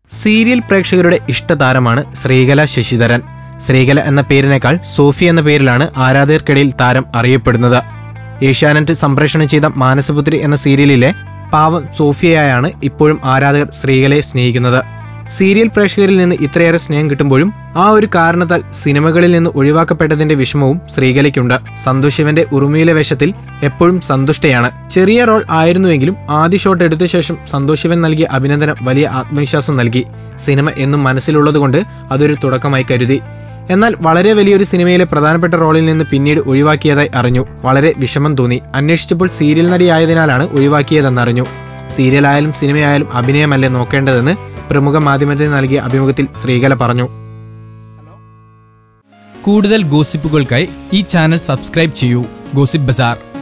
serial പ്രേക്ഷകരുടെ ഇഷ്ടതാരമാണ് ശ്രീകല ശശിധരൻ ശ്രീകല എന്ന പേരിനേക്കാൾ സോഫി എന്ന പേരിലാണ് ആരാധകർക്കിടയിൽ താരം അറിയപ്പെടുന്നത് ഏഷ്യാനെറ്റ് സംപ്രേഷണം ചെയ്ത മാനസപുത്രി എന്ന സീരിയലിലെ പാവം സോഫിയയായാണ് ഇപ്പോഴും ആരാധകർ ശ്രീകലയെ സ്നേഹിക്കുന്നത് സീരിയൽ പ്രേക്ഷകരിൽ നിന്ന് ഇത്രയേറെ സ്നേഹം കിട്ടുമ്പോഴും ആ ഒരു കാരണത്താൽ സിനിമകളിൽ നിന്ന് ഒഴിവാക്കപ്പെട്ടതിന്റെ വിഷമവും ശ്രീകലയ്ക്കുണ്ട് സന്തോഷ് ശിവന്റെ ഉറുമിയിലെ വേഷത്തിൽ എപ്പോഴും സന്തുഷ്ടയാണ് ചെറിയ റോൾ ആയിരുന്നുവെങ്കിലും ആദ്യ ഷോട്ട് എടുത്ത ശേഷം സന്തോഷ് ശിവൻ നൽകിയ അഭിനന്ദനം വലിയ ആത്മവിശ്വാസം നൽകി സിനിമ എന്നും മനസ്സിലുള്ളതുകൊണ്ട് അതൊരു തുടക്കമായി കരുതി എന്നാൽ വളരെ വലിയൊരു സിനിമയിലെ പ്രധാനപ്പെട്ട റോളിൽ നിന്ന് പിന്നീട് ഒഴിവാക്കിയതായി അറിഞ്ഞു വളരെ വിഷമം തോന്നി അന്വേഷിച്ചപ്പോൾ സീരിയൽ നടിയായതിനാലാണ് ഒഴിവാക്കിയതെന്നറിഞ്ഞു സീരിയലായാലും സിനിമയായാലും അഭിനയമല്ലേ നോക്കേണ്ടതെന്ന് പ്രമുഖ മാധ്യമത്തിന് നൽകിയ അഭിമുഖത്തിൽ ശ്രീകല പറഞ്ഞു കൂടുതൽ ഗോസിപ്പുകൾക്കായി ഈ ചാനൽ സബ്സ്ക്രൈബ് ചെയ്യൂ ഗോസിപ്പ് ബസാർ